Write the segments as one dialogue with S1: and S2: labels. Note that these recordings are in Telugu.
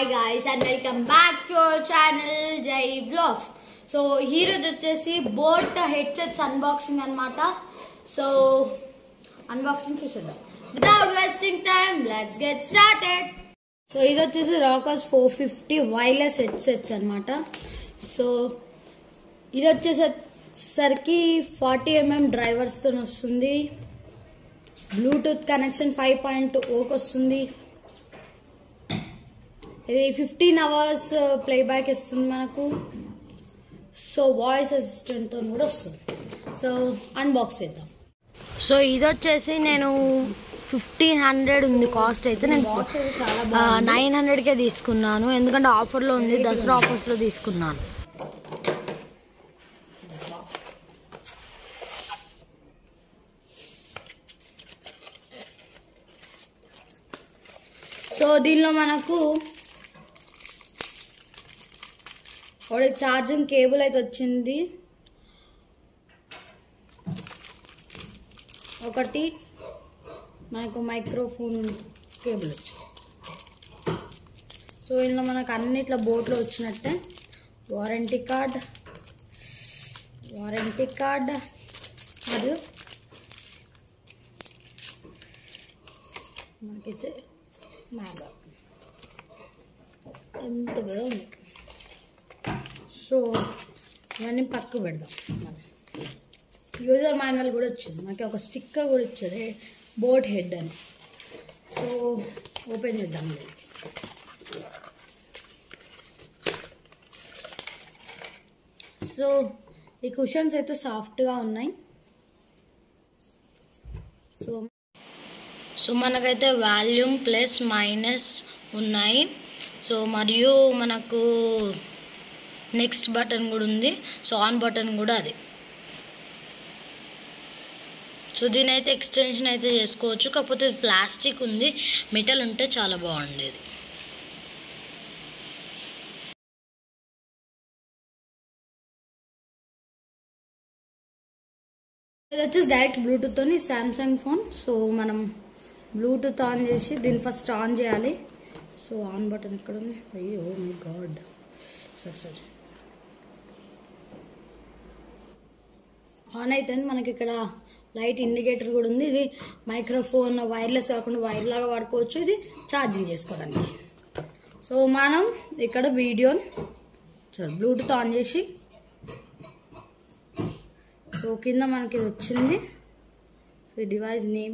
S1: Hi guys and welcome back to our channel Jai blogs so ఈరోజు వచ్చేసి బోట్ హెడ్సెట్స్ అన్బాక్సింగ్ అన్నమాట సో అన్బాక్సింగ్ చూసేద్దాం without wasting time let's get started so ఇది వచ్చేసి rockers four fifty wireless headsets అన్నమాట సో ఇది వచ్చేసరికి ఫార్టీ ఎంఎం డ్రైవర్స్తో వస్తుంది బ్లూటూత్ కనెక్షన్ ఫైవ్ పాయింట్ ఓకి వస్తుంది ఇది ఫిఫ్టీన్ అవర్స్ ప్లేబ్యాక్ ఇస్తుంది మనకు సో వాయిస్ అసిస్టెంట్తో కూడా వస్తుంది సో అన్బాక్స్ చేద్దాం సో ఇది వచ్చేసి నేను ఫిఫ్టీన్ హండ్రెడ్ ఉంది కాస్ట్ అయితే నేను నైన్ హండ్రెడ్కే తీసుకున్నాను ఎందుకంటే ఆఫర్లో ఉంది దసరా ఆఫర్స్లో తీసుకున్నాను సో దీనిలో మనకు ఒకటి ఛార్జింగ్ కేబుల్ అయితే వచ్చింది ఒకటి మనకు మైక్రోఫోన్ కేబుల్ వచ్చింది సో ఇందులో మనకు అన్నిట్లో బోట్లో వచ్చినట్టే వారంటీ కార్డ్ వారంటీ కార్డ్ మరియు మనకి మ్యాగా ఎంత పెద్ద ఉంది సో ఇవన్నీ పక్క పెడదాం మనం యూజర్ మాన్యువల్ కూడా వచ్చింది మనకి ఒక స్టిక్కర్ కూడా ఇచ్చేది బోట్ హెడ్ అని సో ఓపెన్ చేద్దాం ఇది. సో ఈ కుషన్స్ అయితే సాఫ్ట్గా ఉన్నాయి సో సో మనకైతే వాల్యూమ్ ప్లస్ మైనస్ ఉన్నాయి సో మరియు మనకు నెక్స్ట్ బటన్ కూడా ఉంది సో ఆన్ బటన్ కూడా అది సో దీని అయితే ఎక్స్టెన్షన్ అయితే చేసుకోవచ్చు కాకపోతే ఇది ప్లాస్టిక్ ఉంది మెటల్ ఉంటే చాలా బాగుండేది ఇది వచ్చేసి డైరెక్ట్ బ్లూటూత్తో సామ్సంగ్ ఫోన్ సో మనం బ్లూటూత్ ఆన్ చేసి దీన్ని ఫస్ట్ ఆన్ చేయాలి సో ఆన్ బటన్ ఎక్కడ ఉంది అయ్యో మై గాడ్ సరే సరే ఆన్ అవుతుంది మనకి ఇక్కడ లైట్ ఇండికేటర్ కూడా ఉంది ఇది మైక్రోఫోన్ వైర్లెస్ కాకుండా వైర్ లాగా వాడుకోవచ్చు ఇది ఛార్జింగ్ చేసుకోవడానికి సో మనం ఇక్కడ వీడియోని సరే బ్లూటూత్ ఆన్ చేసి సో కింద మనకి ఇది వచ్చింది సో ఈ డివైస్ నేమ్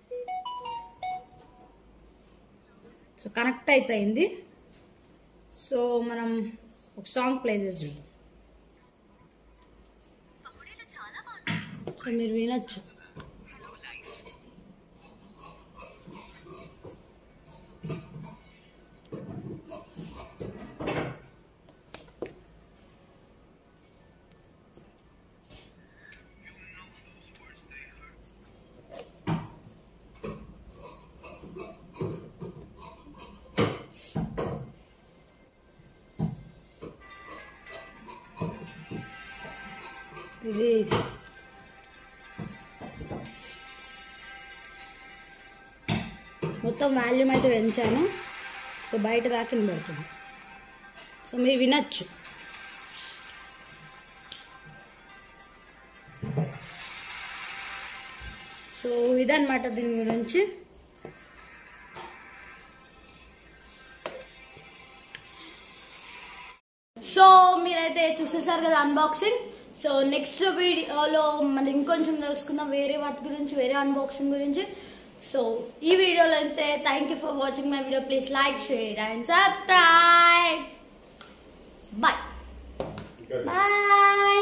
S1: సో కనెక్ట్ అయితే అయింది సో మనం ఒక సాంగ్ ప్లే చేసి చూద్దాం సో మీరు వినొచ్చు ఇది మొత్తం వాల్యూమ్ అయితే పెంచాను సో బయట దాకా వినబడుతుంది సో మీరు వినొచ్చు సో ఇదన్నమాట దీని గురించి సో మీరైతే చూసేసారు కదా అన్బాక్సింగ్ సో నెక్స్ట్ వీడియోలో మనం ఇంకొంచెం తెలుసుకుందాం వేరే వాటి గురించి వేరే అన్బాక్సింగ్ గురించి సో ఈ వీడియోలో అయితే thank you for watching my video please like share and subscribe bye bye